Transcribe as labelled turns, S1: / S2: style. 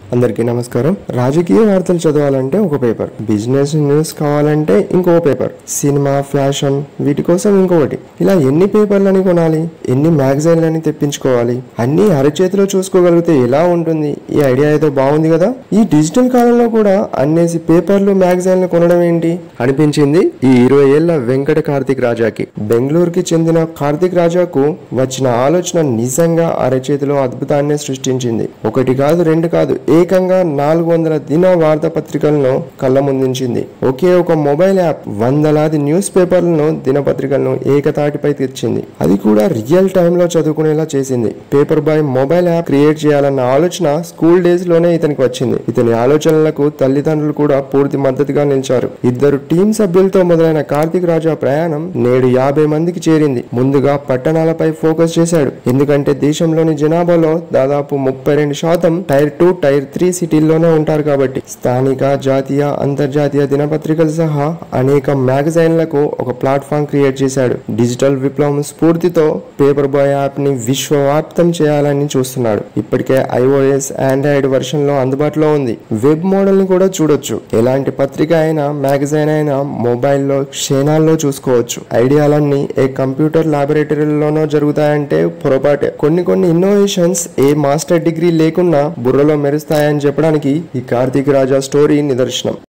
S1: అందరికీ నమస్కారం రాజకీయ వార్తలు చదవాలంటే ఒక పేపర్ బిజినెస్ న్యూస్ కావాలంటే ఇంకో పేపర్ సినిమా ఫ్యాషన్ వీటి కోసం ఇంకొకటి ఇలా ఎన్ని పేపర్లని కొనాలి ఎన్ని మ్యాగజైన్లని తెప్పించుకోవాలి అన్ని అరచేతిలో చూసుకోగలిగితే ఎలా ఉంటుంది ఈ ఐడియా ఏదో బాగుంది కదా ఈ డిజిటల్ కాలంలో కూడా అన్నేసి పేపర్లు మ్యాగజైన్లు కొనడం ఏంటి అనిపించింది ఈ ఇరవై ఏళ్ల వెంకట కార్తిక్ రాజాకి బెంగళూరుకి చెందిన కార్తిక్ రాజాకు వచ్చిన ఆలోచన నిజంగా అరచేతిలో అద్భుతాన్ని సృష్టించింది ఒకటి కాదు రెండు కాదు ఏకంగా నాలుగు వందల దిన వార్తాపత్రికలను కళ్ళ ముందుంచింది ఒకే ఒక మొబైల్ యాప్ వందలాది న్యూస్ పేపర్లను దినపత్రికలను ఏకతాటిపై తెచ్చింది అది కూడా రియల్ టైంలో చదువుకునేలా చేసింది paper boy mobile app create చేయాలన్న ఆలోచన స్కూల్ డేస్ లోనే ఇతనికి వచ్చింది ఇతని ఆలోచనలకు తల్లిదండ్రులు కూడా పూర్తి మద్దతుగా నిలిచారు ఇద్దరు టీం సభ్యులతో మొదలైన కార్తీక్ రాజా ప్రయాణం నేడు యాభై మందికి చేరింది ముందుగా పట్టణాలపై ఫోకస్ చేశాడు ఎందుకంటే దేశంలోని జనాభాలో దాదాపు ముప్పై రెండు శాతం టైర్ టూ టైర్ త్రీ సిటీల్లోనే ఉంటారు కాబట్టి స్థానిక జాతీయ అంతర్జాతీయ దినపత్రికలు సహా అనేక మ్యాగజైన్లకు ఒక ప్లాట్ఫామ్ క్రియేట్ చేశాడు డిజిటల్ విప్లవం స్ఫూర్తితో పేపర్ బాయ్ యాప్ ని విశ్వవ్యాప్తం చేయాలని చూస్తున్నాడు ఇప్పటికే ఐఓఎస్ ఆండ్రాయిడ్ వర్షన్ లో అందుబాటులో ఉంది వెబ్ మోడల్ ని కూడా చూడొచ్చు ఎలాంటి పత్రిక అయినా మ్యాగజైన్ అయినా మొబైల్లో క్షణాల్లో చూసుకోవచ్చు ఐడియాలన్నీ ఏ కంప్యూటర్ లాబొరేటరీలోనో జరుగుతాయంటే పొరపాటే కొన్ని కొన్ని ఇన్నోవేషన్స్ ఏ మాస్టర్ డిగ్రీ లేకున్నా బుర్రలో మెరుస్తాయని చెప్పడానికి ఈ కార్తీక్ రాజా స్టోరీ నిదర్శనం